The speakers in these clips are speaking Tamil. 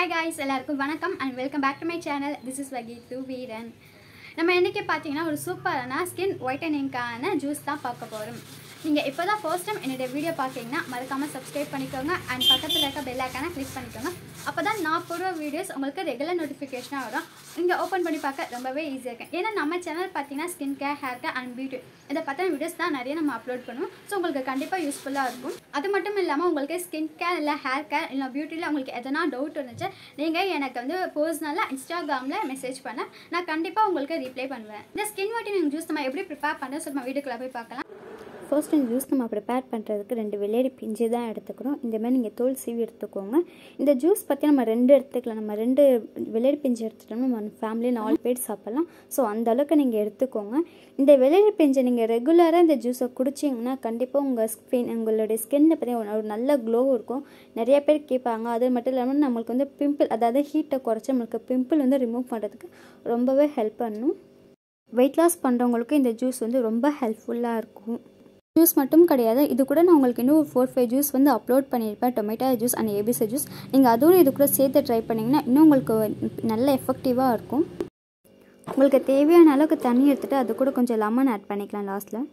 ஹாய் காய்ஸ் எல்லாருக்கும் வணக்கம் and welcome back to my channel this is வகி டு வீரன் நம்ம இன்றைக்கி பார்த்தீங்கன்னா ஒரு சூப்பரான ஸ்கின் ஒயிட்டனிங்கான ஜூஸ் தான் பார்க்க போகிறோம் நீங்கள் இப்போ தான் ஃபர்ஸ்ட் டைம் என்னுடைய வீடியோ பார்க்குறீங்கன்னா மறக்காமல் சப்ஸ்கிரைப் பண்ணிக்கோங்க அண்ட் பக்கத்தில் இருக்க பெல் ஐக்கானை கிளிக் பண்ணிக்கோங்க அப்போ தான் நான் போடுற வீடியோஸ் உங்களுக்கு ரெகுலர் நோட்டிஃபிகேஷனாக வரும் இங்கே ஓப்பன் பண்ணி பார்க்க ரொம்பவே ஈஸியாக இருக்கும் ஏன்னா நம்ம சேனல் பார்த்தீங்கன்னா skin care hair care and beauty இதை பற்றின வீடியோஸ் தான் நிறைய நம்ம அப்லோட் பண்ணுவோம் ஸோ உங்களுக்கு கண்டிப்பாக யூஸ்ஃபுல்லாக இருக்கும் அது மட்டும் இல்லாமல் உங்களுக்கு ஸ்கின் கேர் இல்லை ஹேர் கேர் இல்லை பியூட்டியில் உங்களுக்கு எதனா டவுட் இருந்துச்சு நீங்கள் எனக்கு வந்து பர்சனலாக இன்ஸ்டாகிராமில் மெசேஜ் பண்ண நான் கண்டிப்பாக உங்களுக்கு ரிப்ளை பண்ணுவேன் இந்த ஸ்கின் வாட்டிங் ஜூஸ் நம்ம எப்படி ப்ரிப்பேர் பண்ணுறது ஸோ நம்ம வீட்டுக்குள்ளே போய் பார்க்கலாம் ஃபர்ஸ்ட் இந்த ஜூஸ் நம்ம ப்ரிப்பேர் பண்ணுறதுக்கு ரெண்டு வெள்ளேரி பிஞ்சு தான் எடுத்துக்கிறோம் இந்த மாதிரி நீங்கள் தோல் சீவி எடுத்துக்கோங்க இந்த ஜூஸ் பற்றி நம்ம ரெண்டு எடுத்துக்கலாம் நம்ம ரெண்டு வெள்ளேரி பிஞ்சு எடுத்துட்டோம்னா நம்ம ஃபேமிலி நாலு பேர் சாப்பிட்லாம் ஸோ அந்த அளவுக்கு நீங்கள் எடுத்துக்கோங்க இந்த வெள்ளேரி பிஞ்சை நீங்கள் ரெகுலராக இந்த ஜூஸை குடிச்சிங்கன்னா கண்டிப்பாக உங்கள் ஸ்கின் உங்களுடைய ஸ்கின்னை பற்றி ஒரு ஒரு நல்ல க்ளோ இருக்கும் நிறைய பேர் கேட்பாங்க அது மட்டும் இல்லாமல் நம்மளுக்கு வந்து பிம்பிள் அதாவது ஹீட்டை குறைச்சி நம்மளுக்கு பிம்பிள் வந்து ரிமூவ் பண்ணுறதுக்கு ரொம்பவே ஹெல்ப் பண்ணும் வெயிட் லாஸ் பண்ணுறவங்களுக்கு இந்த ஜூஸ் வந்து ரொம்ப ஹெல்ப்ஃபுல்லாக இருக்கும் ஜூஸ் மட்டும் கிடையாது இது கூட நான் உங்களுக்கு இன்னும் ஒரு ஃபோர் ஃபைவ் ஜூஸ் வந்து அப்லோட் பண்ணியிருப்பேன் tomato juice and ABC juice நீங்கள் அதுவும் இது கூட சேர்த்து ட்ரை பண்ணிங்கன்னா இன்னும் உங்களுக்கு நல்ல எஃபெக்டிவாக இருக்கும் உங்களுக்கு தேவையான அளவுக்கு தண்ணி எடுத்துகிட்டு அது கூட கொஞ்சம் லெமன் ஆட் பண்ணிக்கலாம் லாஸ்ட்டில்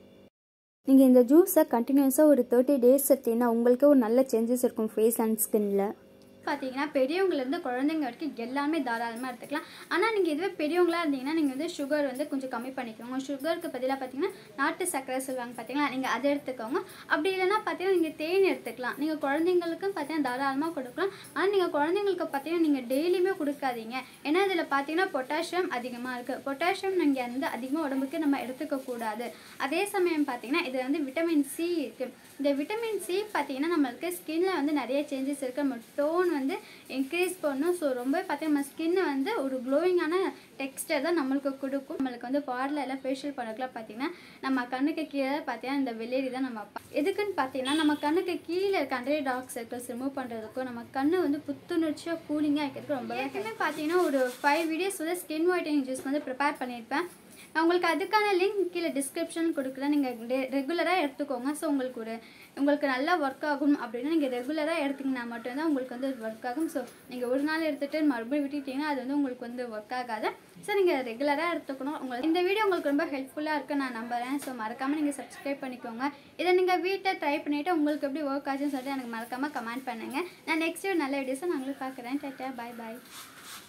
நீங்கள் இந்த ஜூஸை கண்டினியூஸாக ஒரு தேர்ட்டி டேஸ் எடுத்தீங்கன்னா உங்களுக்கே ஒரு நல்ல சேஞ்சஸ் இருக்கும் ஃபேஸ் அண்ட் ஸ்கின்னில் பார்த்தீங்கன்னா பெரியவங்கலேருந்து குழந்தைங்க வரைக்கும் எல்லாமே தாராளமாக எடுத்துக்கலாம் ஆனால் நீங்கள் இதுவே பெரியவங்களா இருந்தீங்கன்னா நீங்கள் வந்து சுகர் வந்து கொஞ்சம் கம்மி பண்ணிக்கோங்க சுகருக்கு பதிலாக பார்த்தீங்கன்னா நாட்டு சர்க்கரை சொல்லுவாங்க பார்த்தீங்களா நீங்கள் அதை எடுத்துக்கோங்க அப்படி இல்லைன்னா பார்த்தீங்கன்னா நீங்கள் தேன் எடுத்துக்கலாம் நீங்கள் குழந்தைங்களுக்கும் பார்த்தீங்கன்னா தாராளமாக கொடுக்கலாம் ஆனால் நீங்கள் குழந்தைங்களுக்கு பார்த்தீங்கன்னா நீங்கள் டெய்லியுமே கொடுக்காதீங்க ஏன்னா இதில் பார்த்தீங்கன்னா பொட்டாசியம் அதிகமாக இருக்குது பொட்டாசியம் நீங்கள் வந்து அதிகமாக உடம்புக்கு நம்ம எடுத்துக்கக்கூடாது அதே சமயம் பார்த்தீங்கன்னா இது வந்து விட்டமின் சி இருக்குது இந்த விட்டமின் சி பார்த்தீங்கன்னா நம்மளுக்கு ஸ்கின்ல வந்து நிறைய சேஞ்சஸ் இருக்குது நம்ம டோன் வந்து இன்க்ரீஸ் பண்ணும் ஸோ ரொம்ப பார்த்தீங்கன்னா நம்ம ஸ்கின்னை வந்து ஒரு க்ளோயிங்கான டெக்ஸ்டர் தான் நம்மளுக்கு கொடுக்கும் நம்மளுக்கு வந்து பார்லர் எல்லாம் ஃபேஷியல் பண்ணக்குலாம் பார்த்தீங்கன்னா நம்ம கண்ணுக்கு கீழே பார்த்தீங்கன்னா இந்த வெள்ளேரி தான் நம்ம பா- எதுக்குன்னு பார்த்தீங்கன்னா நம்ம கண்ணுக்கு கீழே இருக்க அண்டரே டார்க் சர்க்கிள்ஸ் ரிமூவ் பண்ணுறதுக்கும் நம்ம கண்ணு வந்து புத்துணர்ச்சியாக கூலிங்காக இருக்கிறதுக்கு ரொம்ப ஏற்கனவே பார்த்தீங்கன்னா ஒரு ஃபைவ் வீடியோஸ் வந்து ஸ்கின் ஒயிட்டனிங் ஜூஸ் வந்து ப்ரிப்பேர் பண்ணியிருப்பேன் நான் உங்களுக்கு அதுக்கான லிங்க் கீழே டிஸ்கிரிப்ஷன் கொடுக்குறேன் நீங்கள் ரெகுலராக எடுத்துக்கோங்க ஸோ உங்களுக்கு ஒரு உங்களுக்கு நல்லா ஒர்க் ஆகும் அப்படின்னா நீங்கள் ரெகுலராக எடுத்தீங்கன்னா மட்டும்தான் உங்களுக்கு வந்து ஒர்க் ஆகும் ஸோ நீங்கள் ஒரு நாள் எடுத்துகிட்டு மறுபடியும் விட்டுட்டீங்கன்னா அது வந்து உங்களுக்கு வந்து ஒர்க் ஆகாது ஸோ நீங்கள் ரெகுலராக எடுத்துக்கணும் உங்களுக்கு இந்த வீடியோ உங்களுக்கு ரொம்ப ஹெல்ப்ஃபுல்லாக இருக்குன்னு நான் நம்புகிறேன் ஸோ மறக்காமல் நீங்கள் சப்ஸ்கிரைப் பண்ணிக்கோங்க இதை நீங்கள் வீட்டில் ட்ரை பண்ணிவிட்டு உங்களுக்கு எப்படி ஒர்க் ஆச்சுன்னு சொல்லிட்டு எனக்கு மறக்காமல் கமெண்ட் பண்ணுங்கள் நான் நெக்ஸ்ட் நல்ல வீடியோஸை நான் உங்களுக்கு பார்க்குறேன் டாட்டா பாய் பாய்